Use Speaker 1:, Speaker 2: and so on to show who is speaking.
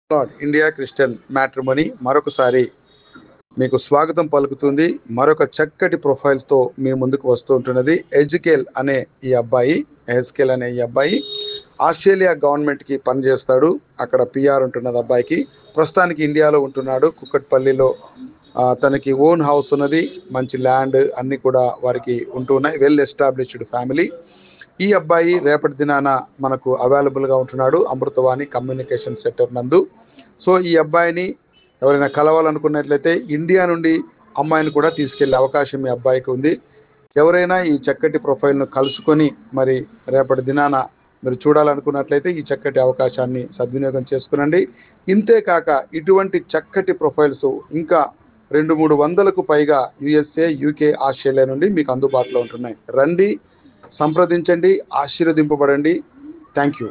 Speaker 1: lord India Christian matrimony మరొకసారి మీకు స్వాగతం పలుకుతుంది మరొక చక్కటి ప్రొఫైల్తో మీ ముందుకు వస్తూ ఉంటున్నది ఎజుకేల్ అనే ఈ అబ్బాయి ఎజ్కేల్ అనే ఈ అబ్బాయి ఆస్ట్రేలియా గవర్నమెంట్కి పనిచేస్తాడు అక్కడ పిఆర్ ఉంటున్నది అబ్బాయికి ప్రస్తుతానికి ఇండియాలో ఉంటున్నాడు కుక్కట్పల్లిలో ఆ, తనకి ఓన్ హౌస్ ఉన్నది మంచి ల్యాండ్ అన్నీ కూడా వారికి ఉంటున్నాయి వెల్ ఎస్టాబ్లిష్డ్ ఫ్యామిలీ ఈ అబ్బాయి రేపటి దినాన మనకు అవైలబుల్గా ఉంటున్నాడు అమృతవాణి కమ్యూనికేషన్ సెంటర్ నందు సో ఈ అబ్బాయిని ఎవరైనా కలవాలనుకున్నట్లయితే ఇండియా నుండి అమ్మాయిని కూడా తీసుకెళ్లే అవకాశం ఈ అబ్బాయికి ఉంది ఎవరైనా ఈ చక్కటి ప్రొఫైల్ను కలుసుకొని మరి రేపటి దినాన మీరు చూడాలనుకున్నట్లయితే ఈ చక్కటి అవకాశాన్ని సద్వినియోగం చేసుకునండి ఇంతేకాక ఇటువంటి చక్కటి ప్రొఫైల్స్ ఇంకా రెండు మూడు వందలకు పైగా యుఎస్ఏ యూకే ఆస్ట్రేలియా నుండి మీకు అందుబాటులో ఉంటున్నాయి రండి సంప్రదించండి ఆశీర్వదింపబడండి థ్యాంక్ యూ